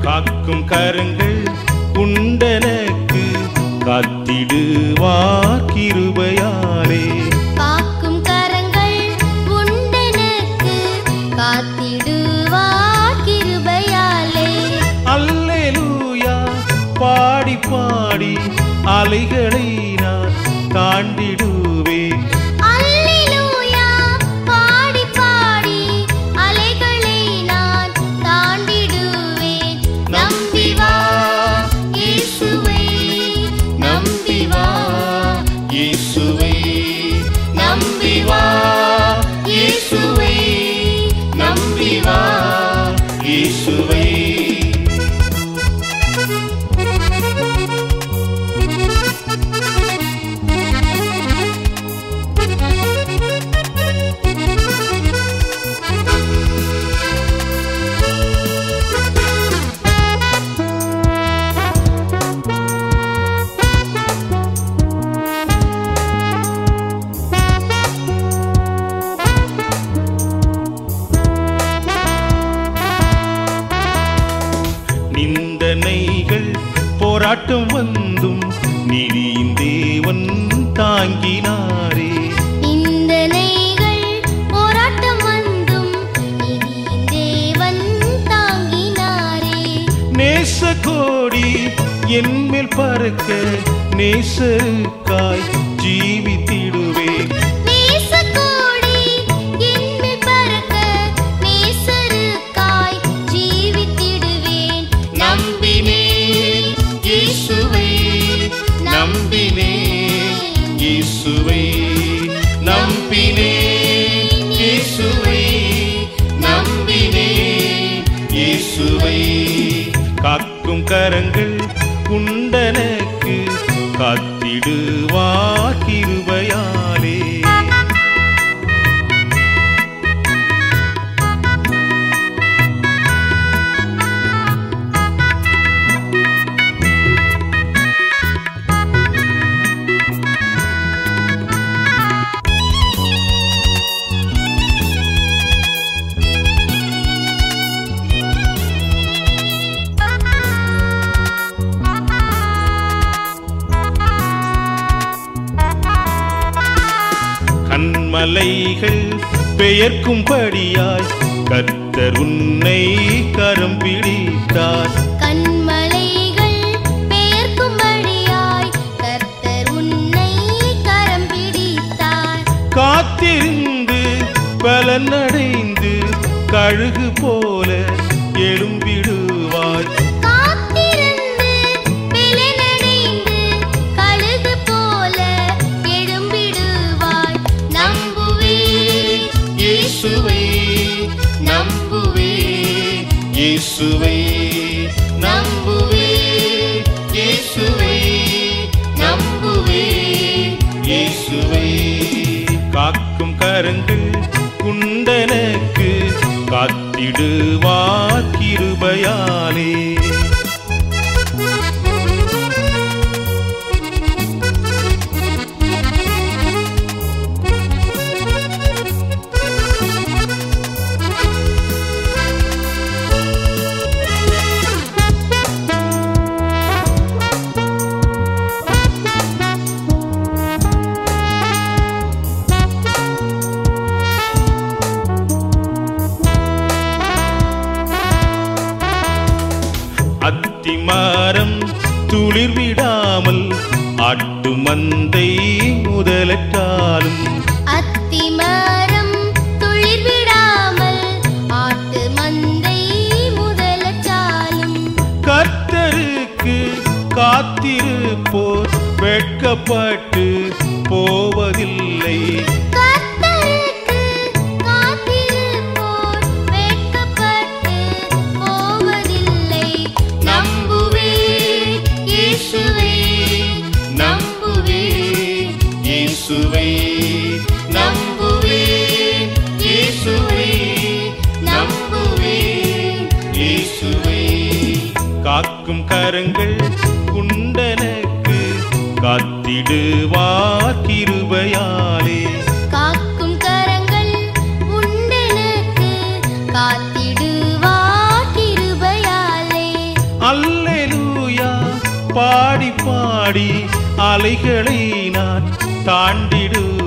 காக்கும் கரங்கள் உண்டனக்கு காத்திடுவார் கிருபையாலே காக்கும் கரங்கள் உண்டெனக்கு காத்திடுவார் கிருபையாலே அல்லேலூயா பாடி பாடி அலைகளை நான் தாண்டிடுவேன் அல்லேலூயா பாடி பாடி அலைகளை நான் தாண்டிடுவேன் நம்பி வா இயேசுவை நம்பி வா இயேசுவை நம்பி வா இயேசுவை நம்பி வா இயேசுவை நிந்தனைகள் போராட்டம் வந்தும் நீதியின் தேவன் தாங்கினாரே இந்த நெய்கள் போராட்டம் வந்தும் நிதியின் தேவன் தாங்கினாரே நேச கோடி என்மேல் பறக்க நேசருக்காய் ஜீவித்திடுவேன் நேசக்கோடி என்மேல் பறக்க நேசருக்காய் ஜீவித்திடுவேன் நம்பினேன் இயேசுவை நம்பினேன் இயேசுவை நம்பினேன் இயேசுவை நம்பினேன் இயேசுவை காக்கும் கரங்கள் உண்டனக்கு காத்திடுவார் கிருபையாலே கண்மலைகள் பெயர்க்கும்படியாய் கர்த்தர் உன்னை கரம் பிடித்தார் கண்மலைகள் பெயர்க்கும்படியாய் கர்த்தர் உன்னை கரம் பிடித்தார் காத்திருந்து பலனடைந்து கழுகு போல எழும்பிடுவாய் காத்திருந்து பிளனடைந்து கழுகு போல எழும்பிடுவாய் நம்புவேன் இயேசுவை நம்புவே இயேசுவை நம்புவே இயேசுவை நம்புவே இயேசுவை காக்கும் கரங்கள் குண்டனக்கு காத்திடுவார் கிருபையாலே அத்திமரம் துளிர் விடாமல் ஆட்டு மந்தை முதலற்றாலும் அத்திமரம் துளிர் விடாமல் ஆட்டு மந்தை முதலச்சாலும் கர்த்தருக்கு காத்திருப்போர் வெட்கப்பட்டு போவதில்லை கர்த்தருக்கு காத்திருப்போர் வெட்கப்பட்டு போவதில்லை நம்புவேன் இயேசுவை நம்புவேன் இயேசுவை நம்புவேன் இயேசுவை நம்புவேன் இயேசுவை காக்கும் கரங்கள் குண்டனக்கு காத்திடுவார் கிருபையாலே காக்கும் கரங்கள் உண்டெனக்கு காத்திடுவார் கிருபையாலே பாடி அலைகளை நான் தாண்டிடுவேன்